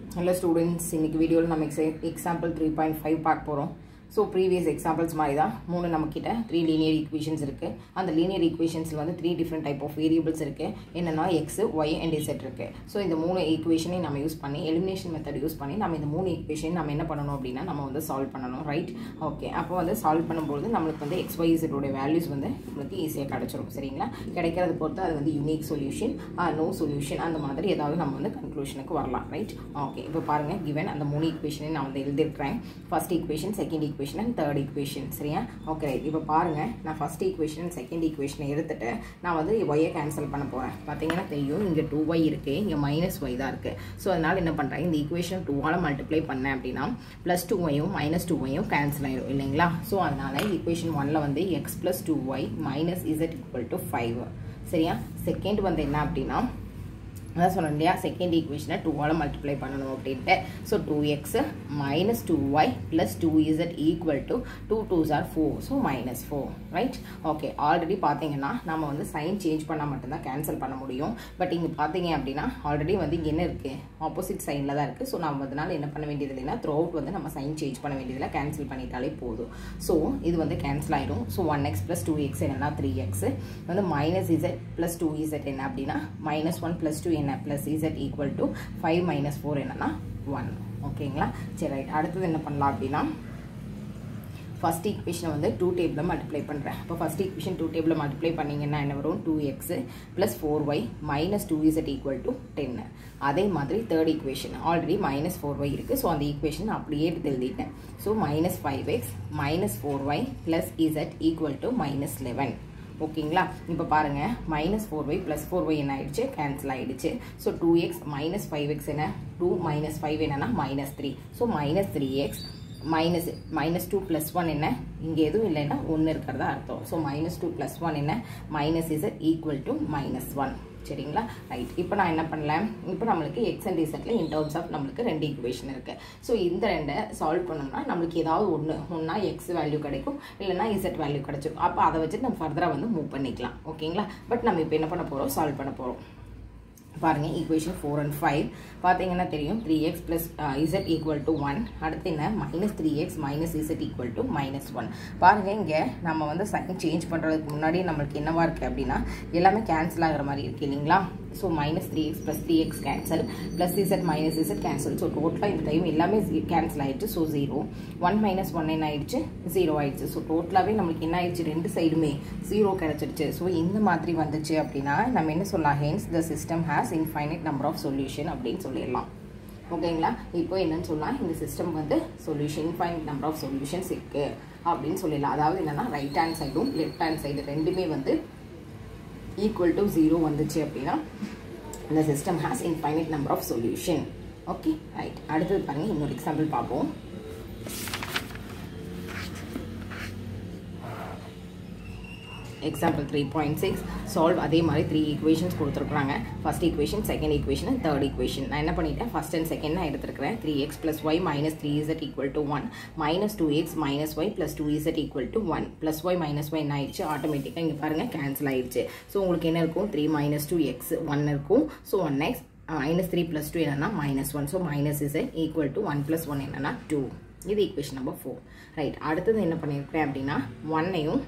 hello students இன்னைக்கு வீடியோவில் நம்ம எக்ஸை எக்ஸாம்பிள் த்ரீ பாயிண்ட் ஃபைவ் பார்க்க போகிறோம் ஸோ ப்ரீவியஸ் எக்ஸாம்பிள்ஸ் மாதிரி தான் மூணு நம்மக்கிட்ட த்ரீ லீனியர் ஈக்குவேஷன்ஸ் இருக்குது அந்த லீனியர் ஈக்குவேஷன்ஸில் வந்து three different type of variables இருக்குது என்னென்னா எக்ஸ் ஒய் அண்ட் இசட் இருக்குது ஸோ இந்த மூணு ஈக்குவேஷனையும் நம்ம யூஸ் பண்ணி எலிமினேஷன் மெத்தட் யூஸ் பண்ணி நம்ம இந்த மூணு ஈக்குவேஷன் நம்ம என்ன பண்ணணும் அப்படின்னா நம்ம வந்து சால்வ் பண்ணணும் ரைட் ஓகே அப்போ வந்து சால்வ் பண்ணும்போது நம்மளுக்கு வந்து எக்ஸ் ஒய் இசட்டோட வேல்யூஸ் வந்து நம்மளுக்கு ஈஸியாக கிடச்சிரும் சரிங்களா கிடைக்கிறது பொறுத்து அது வந்து யூனிக் சொல்யூஷன் நோ சொல்யூஷன் அந்த மாதிரி ஏதாவது நம்ம வந்து கன்க்ளூஷனுக்கு வரலாம் ரைட் ஓகே இப்போ பாருங்கள் கிவன் அந்த மூணு ஈக்குவேஷனை நான் வந்து எழுதியிருக்கிறேன் first equation second equation and third equation சரியா ஓகே ரைட் இப்போ பாருங்கள் நான் ஃபர்ஸ்ட் ஈக்குவேஷன் செகண்ட் ஈக்குவேஷனை எடுத்துட்டு நான் வந்து ஒய்யை கேன்சல் பண்ண போகிறேன் பார்த்தீங்கன்னா தெரியும் இங்கே டூ ஒய் இருக்குது இங்கே மைனஸ் ஒய் தான் இருக்குது ஸோ அதனால் என்ன பண்ணுறேன் இந்த ஈக்குவேஷன் டூவால் மல்டிப்ளை பண்ணேன் அப்படின்னா ப்ளஸ் டூ ஒய்யும் மைனஸ் டூ ஒய்யும் கேன்சல் ஆயிடும் இல்லைங்களா ஸோ அதனால் ஈக்குவேஷன் ஒனில் வந்து x plus two y minus z equal to five சரியா செகண்ட் வந்து என்ன அப்படின்னா அதான் சொன்னேன் இல்லையா செகண்ட் ஈக்குவேஷனை டூவால் மல்டிப்ளை பண்ணணும் அப்படின்ட்டு so two x minus two y plus two z equal to two twos are four so minus four right okay already பார்த்தீங்கன்னா நம்ம வந்து சைன் சேஞ்ச் பண்ணால் மட்டும்தான் கேன்சல் பண்ண முடியும் பட் இங்கே பார்த்தீங்க அப்படின்னா ஆல்ரெடி வந்து இங்கே என்ன இருக்குது ஆப்போசிட் சைனில் தான் இருக்குது ஸோ நம்ம அதனால் என்ன பண்ண வேண்டியது இல்லைன்னா த்ரூ அவுட் வந்து நம்ம சைன் சேஞ்ச் பண்ண வேண்டியதில்லை கேன்சல் பண்ணிட்டாலே போதும் ஸோ இது வந்து கேன்சல் ஆயிடும் so one x plus two x என்னன்னா த்ரீ எக்ஸ் வந்து minus z plus two z என்ன அப்படின்னா மைனஸ் ஒன் ப்ளஸ் டூ என்ன plus z equal to five minus four என்னன்னா ஒன் ஓகேங்களா சரி ரைட் அடுத்தது என்ன பண்ணலாம் அப்படின்னா ஃபஸ்ட் ஈக்குவேஷனை வந்து டூ டேபிளில் மல்டிப்ளை பண்ணுறேன் இப்போ ஃபஸ்ட் ஈக்குவேஷன் டூ டேபிளில் மல்டிப்ளை பண்ணிங்கன்னா என்ன வரும் two x plus four y minus two z equal to டென்னு அதே மாதிரி third equation already minus four y இருக்குது ஸோ அந்த ஈக்குவேஷன் அப்படியே எடுத்து எழுதிட்டேன் so minus five x minus four y plus z equal to minus eleven ஓகேங்களா இப்போ பாருங்கள் minus four y plus four y என்ன ஆயிடுச்சு கேன்சல் ஆயிடுச்சு so two x minus five X என்ன டூ மைனஸ் ஃபைவ் என்னன்னா minus three so minus three x minus minus two plus one என்ன இங்கே எதுவும் இல்லைன்னா ஒன்று இருக்கிறதா அர்த்தம் so minus two plus one என்ன minus is equal to minus one சரிங்களா ரைட் இப்போ நான் என்ன பண்ணலேன் இப்போ நம்மளுக்கு எக்ஸ் அண்ட் இசட்டில் இன் டர்ம்ஸ் ஆஃப் நம்மளுக்கு ரெண்டு ஈக்குவேஷன் இருக்குது ஸோ இந்த ரெண்டை சால்வ் பண்ணோம்னா நம்மளுக்கு ஏதாவது ஒன்று ஒன்றா எக்ஸ் வேல்யூ கிடைக்கும் இல்லைனா இசட் வேல்யூ கிடைச்சிடும் அப்போ அதை வச்சு நம்ம ஃபர்தராக வந்து மூவ் பண்ணிக்கலாம் ஓகேங்களா பட் நம்ம இப்போ என்ன பண்ண போகிறோம் சால்வ் பண்ண போகிறோம் பாருங்கள் ஈக்குவேஷன் ஃபோர் அண்ட் ஃபைவ் பார்த்தீங்கன்னா தெரியும் three x plus z equal to one அடுத்து என்ன minus three x minus z equal to minus one பாருங்கள் இங்கே நம்ம வந்து சைன் சேஞ்ச் பண்ணுறதுக்கு முன்னாடி நம்மளுக்கு என்னவா இருக்குது அப்படின்னா எல்லாமே கேன்சல் ஆகிற மாதிரி இருக்குது இல்லைங்களா so minus three x plus three x cancel plus z minus z cancel so டோட்டலாக இந்த டைம் எல்லாமே கேன்சல் ஆயிடுச்சு so zero one minus one என்ன ஆயிடுச்சு ஜீரோ ஆயிடுச்சு ஸோ டோட்டலாகவே நம்மளுக்கு என்ன ஆயிடுச்சு ரெண்டு சைடுமே ஜீரோ கிடச்சிருச்சு ஸோ இந்த மாதிரி வந்துச்சு அப்படின்னா நம்ம என்ன சொல்லலாம் hence the system has infinite number of solution அப்படின்னு சொல்லிடலாம் ஓகேங்களா இப்போ என்னன்னு சொல்லலாம் இந்த சிஸ்டம் வந்து solution infinite number of solutions இருக்குது அப்படின்னு சொல்லிடலாம் அதாவது என்னென்னா ரைட் ஹேண்ட் சைடும் லெஃப்ட் ஹேண்ட் சைடு ரெண்டுமே வந்து ஈக்குவல் டு ஜீரோ வந்துச்சு அப்படின்னா இந்த system has infinite number of solution okay right அடுத்தது பாருங்கள் இன்னொரு எக்ஸாம்பிள் பார்ப்போம் example three point six solve அதே மாதிரி த்ரீ ஈக்குவேஷன்ஸ் கொடுத்துருக்குறாங்க first equation second equation and third equation நான் என்ன பண்ணிட்டேன் ஃபஸ்ட் அண்ட் செகண்ட் நான் எடுத்துருக்கிறேன் three x plus y minus three z equal to one minus two x minus y plus two z equal to one plus y minus y என்ன ஆயிடுச்சு ஆட்டோமேட்டிக்காக இங்கே பாருங்கள் கேன்சல் ஆயிடுச்சு ஸோ உங்களுக்கு என்ன இருக்கும் three minus two x one இருக்கும் so one x minus three plus two என்னன்னா minus one so minus is equal to one plus one என்னன்னா டூ இது ஈக்குவேஷன் நம்பர் ஃபோர் ரைட் அடுத்தது என்ன பண்ணியிருக்கிறேன் அப்படின்னா ஒன்னையும்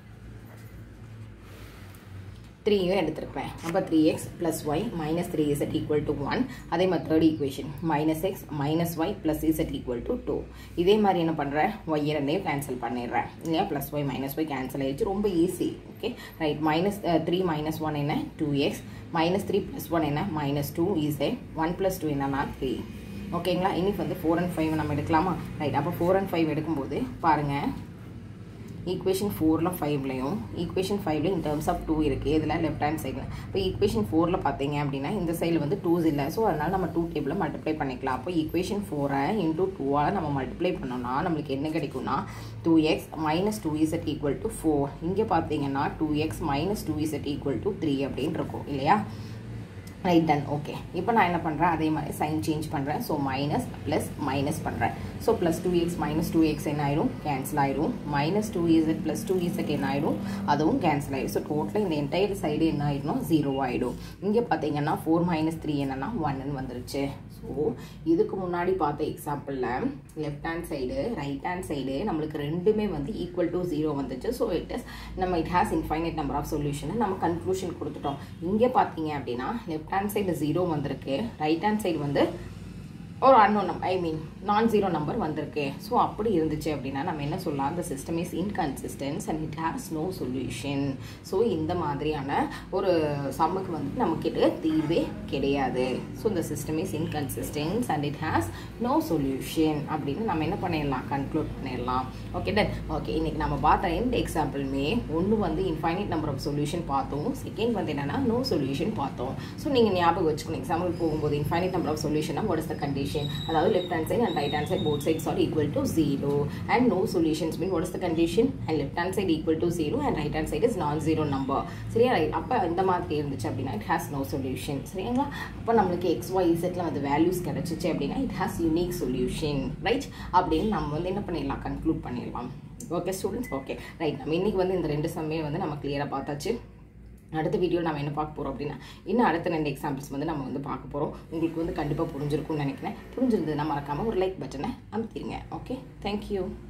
த்ரீயும் எடுத்துருப்பேன் அப்போ three x plus y minus three z equal to one அதே மாதிரி third equation minus x minus y plus z equal to two இதே மாதிரி என்ன பண்ணுறேன் ஒய் ரெண்டையும் கேன்சல் பண்ணிடுறேன் இல்லையா plus y minus y cancel ஆயிடுச்சு ரொம்ப easy okay right minus three minus one என்ன two x minus three plus one என்ன minus two is one plus two என்னன்னா த்ரீ ஓகேங்களா இன்னைக்கு வந்து ஃபோர் அண்ட் ஃபைவ் நம்ம எடுக்கலாமா ரைட் அப்போ ஃபோர் அண்ட் ஃபைவ் எடுக்கும்போது பாருங்கள் ஈக்குவேஷன் ஃபோரில் ஃபைவ்லையும் ஈக்குவேஷன் ஃபைவ்ல இன் டேர்ம்ஸ் ஆஃப் டூ இருக்குது இதில் லெஃப்ட் ஹேண்ட் சைடில் இப்போ ஈக்குவேஷன் ஃபோரில் பார்த்தீங்க அப்படின்னா இந்த சைடில் வந்து டூஸ் இல்லை ஸோ அதனால் நம்ம டூ டேபிளில் மல்டிப்ளை பண்ணிக்கலாம் அப்போ ஈக்குவேஷன் ஃபோரை இன்டூ டூவால் நம்ம மல்டிப்ளை பண்ணோம்னா நம்மளுக்கு என்ன கிடைக்கும்னா two x minus two z equal to four இங்கே பார்த்தீங்கன்னா two x minus two z equal to three அப்படின்னு இருக்கும் இல்லையா ரைட் டன் ஓகே இப்போ நான் என்ன பண்ணுறேன் அதே மாதிரி சைன் சேஞ்ச் பண்ணுறேன் ஸோ மைனஸ் ப்ளஸ் மைனஸ் பண்ணுறேன் so plus two x minus two x என்ன ஆயிடும் கேன்சல் ஆயிடும் minus two z plus two z என்ன ஆயிடும் அதுவும் கேன்சல் ஆயிடும் ஸோ டோட்டலாக இந்த என்டையர் சைடு என்ன ஆயிடும் ஜீரோ ஆயிடும் இங்கே பார்த்தீங்கன்னா ஃபோர் மைனஸ் த்ரீ என்னன்னா ஒன்னு வந்துருச்சு ஸோ இதுக்கு முன்னாடி பார்த்த எக்ஸாம்பிளில் left hand side right hand side நம்மளுக்கு ரெண்டுமே வந்து ஈக்குவல் டு ஜீரோ வந்துச்சு ஸோ இட் இஸ் நம்ம it has infinite number of சொல்யூஷனை நம்ம கன்க்ளூஷன் கொடுத்துட்டோம் இங்கே பார்த்தீங்க அப்படின்னா லெஃப்ட் ஹேண்ட் சைடு ஜீரோ வந்திருக்கு ரைட் ஹேண்ட் சைடு வந்து ஒரு அன்னோன் நம்பர் ஐ மீன் நான் ஜீரோ நம்பர் வந்திருக்கு ஸோ அப்படி இருந்துச்சு அப்படின்னா நம்ம என்ன சொல்லலாம் the system is inconsistence and it has no solution so இந்த மாதிரியான ஒரு சம்முக்கு வந்து நமக்கிட்ட தீர்வே கிடையாது ஸோ இந்த system is inconsistence and it has no solution அப்படின்னு நம்ம என்ன பண்ணிடலாம் கன்க்ளூட் பண்ணிடலாம் ஓகே டன் ஓகே இன்னைக்கு நம்ம பார்த்த எந்த எக்ஸாம்பிளுமே ஒன்று வந்து இன்ஃபைனைட் நம்பர் ஆஃப் சொல்யூஷன் பார்த்தோம் செகண்ட் வந்து என்னன்னா நோ சொல்யூஷன் பார்த்தோம் ஸோ நீங்கள் ஞாபகம் வச்சுக்கணும் எக்ஸாம்பிள் போகும்போது infinite number of solution what is the condition அதாவது left hand side and right hand side both sides are equal to zero and no solutions mean what is the condition and left hand side equal to zero and right hand side is non zero number சரியா right அப்போ இந்த மாதிரி இருந்துச்சு அப்படின்னா it has no solution சரிங்களா அப்போ நம்மளுக்கு X Y இசட்ல வந்து வேல்யூஸ் கிடைச்சிச்சு அப்படின்னா it has unique solution right அப்படின்னு நம்ம வந்து என்ன பண்ணிடலாம் கன்க்ளூட் பண்ணிடலாம் ஓகே ஸ்டூடெண்ட்ஸ் ஓகே ரைட் நம்ம இன்னைக்கு வந்து இந்த ரெண்டு சம்மே வந்து நம்ம கிளியராக பார்த்தாச்சு அடுத்த வீடியோ நம்ம என்ன பார்க்க போகிறோம் அப்படின்னா இன்னும் அடுத்த ரெண்டு எக்ஸாம்பிள்ஸ் வந்து நம்ம வந்து பார்க்க போகிறோம் உங்களுக்கு வந்து கண்டிப்பாக புரிஞ்சிருக்கும்னு நினைக்கிறேன் புரிஞ்சிருந்ததுன்னா மறக்காமல் ஒரு லைக் பட்டனை அமுத்திடுங்க ஓகே தேங்க்யூ